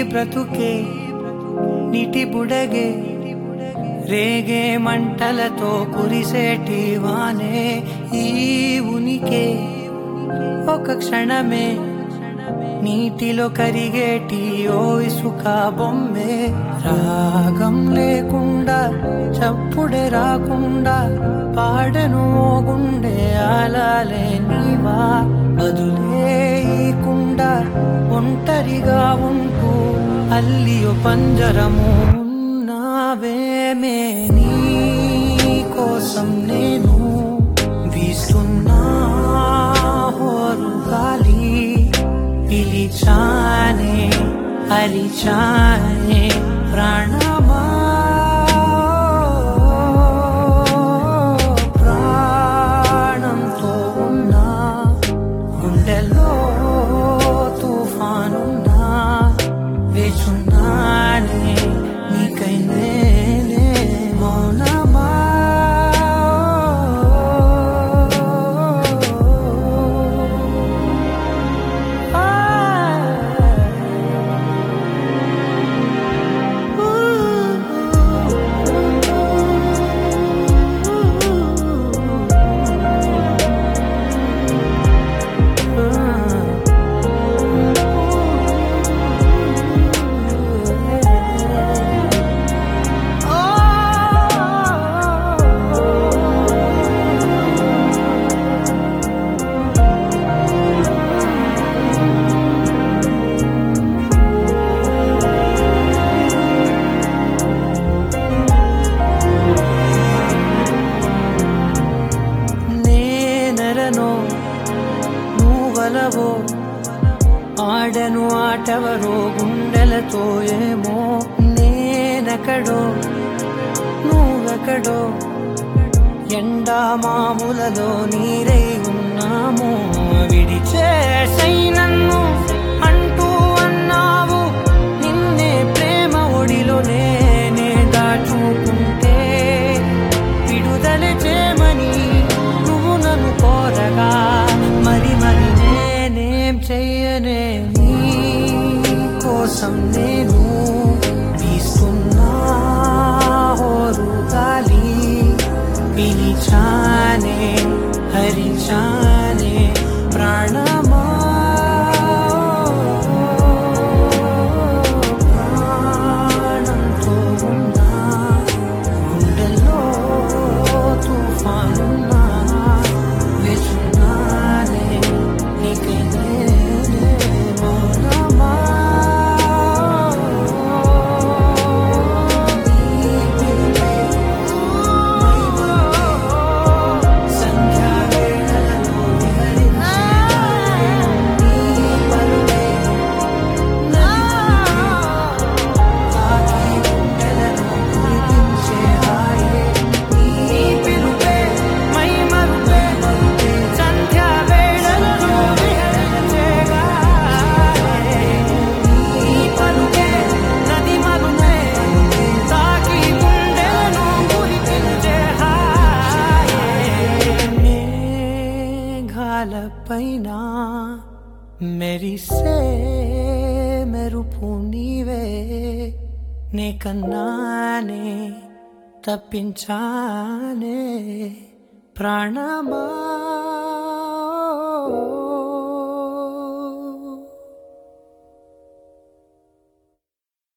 బ్రతుకే నీటి బుడగే రేగే మంటలతో కురిసేటి వానే ఈ ఉనికే ఒక క్షణమే నీటిలో కరిగేటి ఓ ఇసుక బొమ్మే రాగం లేకుండా చప్పుడే రాకుండా పాడను ఓ గుండె ఆలాలే నీవా బదులే ఈకుండా ఒంటరిగా ఉంటూ అల్లియో పంజరము ఉన్నావేమే నీ కోసం నేను వీస్తున్నా హోరు గాలి పిలిచానే అలిచానే ప్రాణమా ప్రాణంతో ఉన్నా గుండెల్లో తుఫానున్నా వేచున్నానే నీకై నేనే మౌనమా నేనరనో నువ్వలవో ఆడను ఆటవరో గుండెలతో ఏమో నేనెక్కడో నువ్వెక్కడో ఎండా మామూలలో నీరై ఉన్నాము విడిచేసై నన్ను అంటూ అన్నావు నిన్నే ప్రేమ ఒడిలో నేనే దాచుకుంటే విడుదల చేయమని నువ్వు నన్ను కోరగా మరి మరి నేనేం చెయ్యనే నీ కోసం నేను వీస్తున్నా హోరు గాలి పిలిచానే హరిచానే ప్రాణమా ప్రాణంతో ఉన్నా గుండెల్లో తుఫానున్నా వేచున్నానే నీకై నేనే మౌనమా నీ పిలుపే సంధ్యా వేళలలో విహరించే నీ పలుకే తాకి గుండెలను కురిపించే హాయే నీ పిలుపే మై మరుపే సంధ్యా వేళలలో విహరించే గాయే నీ పలుకే నది మరుపే తాకి గుండెలను కురిపించే హాయే మేఘాలపైన మెరిసే మెరుపు నీవే నే కన్నానే తప్పించానే ప్రాణమా